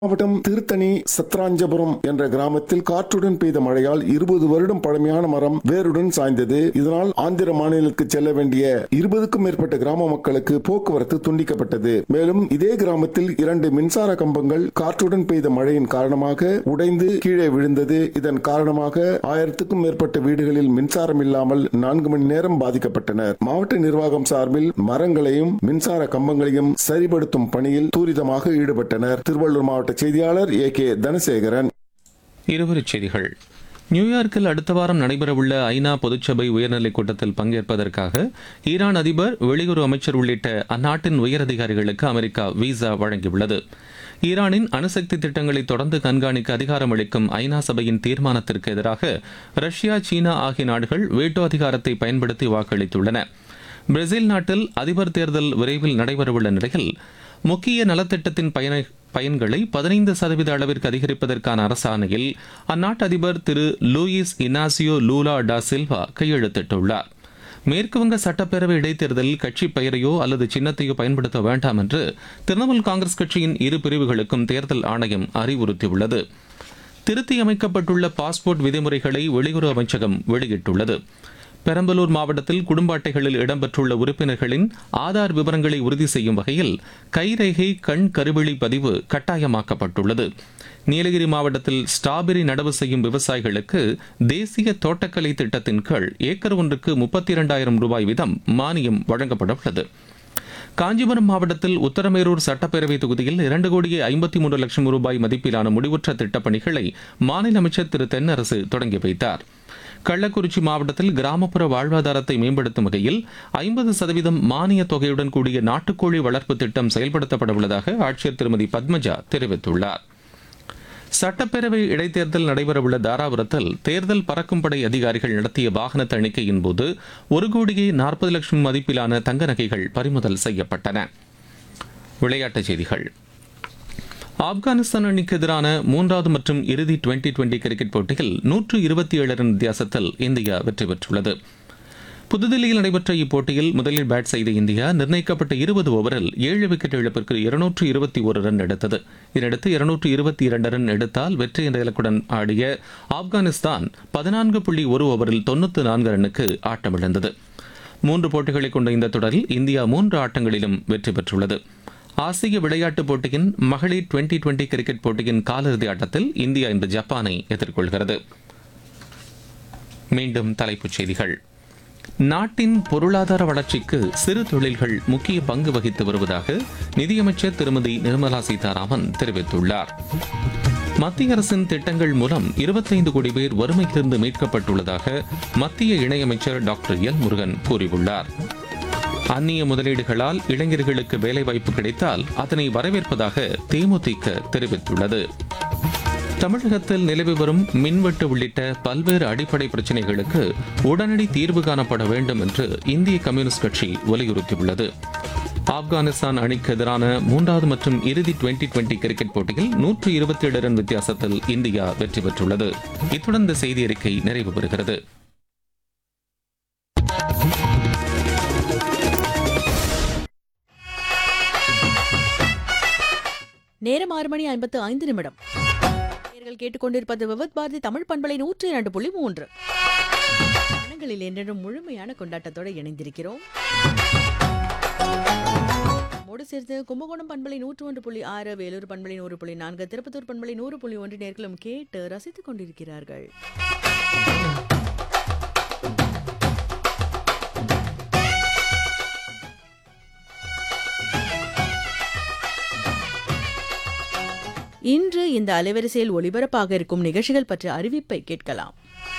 மாவட்டம் திருத்தணி சத்ராஞ்சபுரம் என்ற கிராமத்தில் காற்றுடன் பெய்த மழையால் இருபது வருடம் பழமையான மரம் வேருடன் சாய்ந்தது இதனால் ஆந்திர மாநிலத்துக்கு செல்ல வேண்டிய இருபதுக்கும் மேற்பட்ட கிராம மக்களுக்கு போக்குவரத்து துண்டிக்கப்பட்டது மேலும் இதே கிராமத்தில் இரண்டு மின்சார கம்பங்கள் காற்றுடன் பெய்த மழையின் காரணமாக உடைந்து கீழே விழுந்தது இதன் காரணமாக ஆயிரத்துக்கும் மேற்பட்ட வீடுகளில் மின்சாரம் இல்லாமல் நான்கு மணி நேரம் பாதிக்கப்பட்டனர் மாவட்ட நிர்வாகம் சார்பில் மரங்களையும் மின்சார கம்பங்களையும் சரிபடுத்தும் பணியில் துரிதமாக ஈடுபட்டனர் திருவள்ளூர் மாவட்ட செய்தியாளர் ஏ கே தனசேகரன் இருவரிச் செய்திகள் நியூயார்க்கில் அடுத்த வாரம் நடைபெறவுள்ள ஐநா பொதுச்சபை உயர்நிலைக் கூட்டத்தில் பங்கேற்பதற்காக ஈரான் அதிபர் வெளியுறவு அமைச்சர் உள்ளிட்ட அந்நாட்டின் உயரதிகாரிகளுக்கு அமெரிக்கா விசா வழங்கியுள்ளது ஈரானின் அணுசக்தி திட்டங்களை தொடர்ந்து கண்காணிக்க அதிகாரம் அளிக்கும் ஐநா சபையின் தீர்மானத்திற்கு எதிராக ரஷ்யா சீனா ஆகிய நாடுகள் வேட்டோ அதிகாரத்தை பயன்படுத்தி வாக்களித்துள்ளன பிரேசில் நாட்டில் அதிபர் தேர்தல் விரைவில் நடைபெறவுள்ள நிலையில் முக்கிய நலத்திட்டத்தின் பயன பயன்களை பதினைந்து சதவீத அளவிற்கு அதிகரிப்பதற்கான அரசாணையில் அந்நாட்டு அதிபர் திரு லூயிஸ் இனாசியோ லூலா டா சில்வா கையெழுத்திட்டுள்ளார் மேற்குவங்க சட்டப்பேரவை இடைத்தேர்தலில் கட்சி பெயரையோ அல்லது சின்னத்தையோ பயன்படுத்த வேண்டாம் என்று திரிணாமுல் காங்கிரஸ் கட்சியின் இரு பிரிவுகளுக்கும் தேர்தல் ஆணையம் அறிவுறுத்தியுள்ளது திருத்தியமைக்கப்பட்டுள்ள பாஸ்போர்ட் விதிமுறைகளை வெளியுறவு அமைச்சகம் வெளியிட்டுள்ளது பெரம்பலூர் மாவட்டத்தில் குடும்ப அட்டைகளில் இடம்பெற்றுள்ள உறுப்பினர்களின் ஆதார் விவரங்களை உறுதி செய்யும் வகையில் கைரேகை கண் கருவிழி பதிவு கட்டாயமாக்கப்பட்டுள்ளது நீலகிரி மாவட்டத்தில் ஸ்ட்ராபெரி நடவு செய்யும் விவசாயிகளுக்கு தேசிய தோட்டக்கலை திட்டத்தின் கீழ் ஏக்கர் ஒன்றுக்கு முப்பத்தி இரண்டாயிரம் ரூபாய் வீதம் மானியம் வழங்கப்பட உள்ளது காஞ்சிபுரம் மாவட்டத்தில் உத்தரமேரூர் சட்டப்பேரவை தொகுதியில் இரண்டு கோடியே ஐம்பத்தி மூன்று லட்சம் ரூபாய் மதிப்பிலான முடிவுற்ற திட்டப்பணிகளை மாநில அமைச்சர் திரு தென்னரசு தொடங்கி வைத்தார் கள்ளக்குறிச்சி மாவட்டத்தில் கிராமப்புற வாழ்வாதாரத்தை மேம்படுத்தும் வகையில் ஐம்பது சதவீதம் மானிய தொகையுடன் கூடிய நாட்டுக்கோழி வளர்ப்பு திட்டம் செயல்படுத்தப்பட உள்ளதாக ஆட்சியர் திருமதி பத்மஜா தெரிவித்துள்ளார் சட்டப்பேரவை இடைத்தேர்தல் நடைபெறவுள்ள தாராபுரத்தில் தேர்தல் பறக்கும் படை அதிகாரிகள் நடத்திய வாகன தணிக்கையின் போது ஒரு கோடியே நாற்பது லட்சம் மதிப்பிலான தங்க நகைகள் பறிமுதல் செய்யப்பட்டன விளையாட்டுச் செய்திகள் ஆப்கானிஸ்தான் அணிக்கு எதிரான மூன்றாவது மற்றும் இறுதி டுவெண்டி டுவெண்டி கிரிக்கெட் போட்டியில் நூற்று இருபத்தி ஏழு ரன் வித்தியாசத்தில் இந்தியா வெற்றி பெற்றுள்ளது புதுதில்லியில் நடைபெற்ற இப்போட்டியில் முதலில் பேட் செய்த இந்தியா நிர்ணயிக்கப்பட்ட இருபது ஓவரில் ஏழு விக்கெட் இழப்பிற்கு இருநூற்று இருபத்தி ஒரு ரன் எடுத்தது இதனடுத்து இருநூற்று இருபத்தி இரண்டு ரன் எடுத்தால் வெற்றி என்ற இலக்குடன் ஆடிய ஆப்கானிஸ்தான் பதினான்கு புள்ளி ஒரு ஓவரில் தொண்ணூற்று நான்கு ரன்னுக்கு ஆட்டமிழந்தது மூன்று போட்டிகளை கொண்ட இந்த தொடரில் இந்தியா மூன்று ஆட்டங்களிலும் வெற்றி பெற்றுள்ளது ஆசிய விளையாட்டுப் போட்டியின் மகளிர் டுவெண்டி டுவெண்டி கிரிக்கெட் போட்டியின் காலிறுதி ஆட்டத்தில் இந்தியா இன்று ஜப்பானை எதிர்கொள்கிறது மீண்டும் தலைப்புச் செய்திகள் நாட்டின் பொருளாதார வளர்ச்சிக்கு சிறு தொழில்கள் முக்கிய பங்கு வகித்து வருவதாக நிதியமைச்சர் திருமதி நிர்மலா சீதாராமன் தெரிவித்துள்ளார் மத்திய அரசின் திட்டங்கள் மூலம் இருபத்தைந்து கோடி பேர் வறுமையிலிருந்து மீட்கப்பட்டுள்ளதாக மத்திய இணையமைச்சர் டாக்டர் எல் முருகன் கூறியுள்ளார் அந்நிய முதலீடுகளால் இளைஞர்களுக்கு வேலைவாய்ப்பு கிடைத்தால் அதனை வரவேற்பதாக தேமுதிக தெரிவித்துள்ளது தமிழகத்தில் நிலவி வரும் மின்வெட்டு உள்ளிட்ட பல்வேறு அடிப்படை பிரச்சினைகளுக்கு உடனடி தீர்வு காணப்பட வேண்டும் என்று இந்திய கம்யூனிஸ்ட் கட்சி வலியுறுத்தியுள்ளது ஆப்கானிஸ்தான் அணிக்கு எதிரான மூன்றாவது மற்றும் இறுதி டுவெண்டி டுவெண்டி கிரிக்கெட் போட்டியில் நூற்று இருபத்தி ஏழு ரன் வித்தியாசத்தில் இந்தியா வெற்றி பெற்றுள்ளது இத்துடன் இந்த செய்தி அறிக்கை நிறைவு பெறுகிறது நேரம் ஆறு மணி ஐம்பத்து ஐந்து நிமிடம் நேர்கள் கேட்டுக்கொண்டிருப்பது விவத் பாரதி தமிழ் பண்பலை நூற்றி இரண்டு புள்ளி மூன்று மனங்களில் என்றென்றும் முழுமையான கொண்டாட்டத்தோடு இணைந்திருக்கிறோம் மோடு சேர்த்து கும்பகோணம் பண்பலை நூற்று ஒன்று புள்ளி ஆறு வேலூர் பண்பலை நூறு புள்ளி நான்கு திருப்பத்தூர் பண்பலை நூறு புள்ளி ஒன்று நேர்களும் கேட்டு ரசித்துக் கொண்டிருக்கிறார்கள் இன்று இந்த அலைவரிசையில் ஒளிபரப்பாக இருக்கும் நிகழ்ச்சிகள் பற்றிய அறிவிப்பை கேட்கலாம்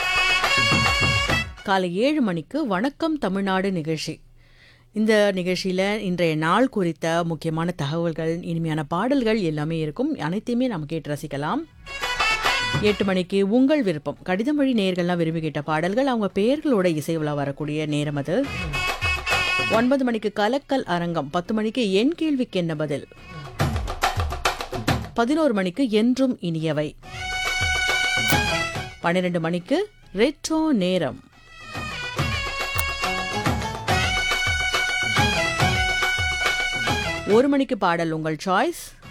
காலை ஏழு மணிக்கு வணக்கம் தமிழ்நாடு நிகழ்ச்சி இந்த நிகழ்ச்சியில் இன்றைய நாள் குறித்த முக்கியமான தகவல்கள் இனிமையான பாடல்கள் எல்லாமே இருக்கும் அனைத்தையுமே நம்ம கேட்டு ரசிக்கலாம் எட்டு மணிக்கு உங்கள் விருப்பம் கடிதம் வழி நேயர்கள்லாம் விரும்பி கேட்ட பாடல்கள் அவங்க பெயர்களோட இசைவில் வரக்கூடிய நேரம் அது ஒன்பது மணிக்கு கலக்கல் அரங்கம் பத்து மணிக்கு என் கேள்விக்கு என்ன பதில் பதினோரு மணிக்கு என்றும் இனியவை பன்னிரண்டு மணிக்கு ரெட்ரோ நேரம் ஒரு மணிக்கு பாடல் உங்கள் சாய்ஸ்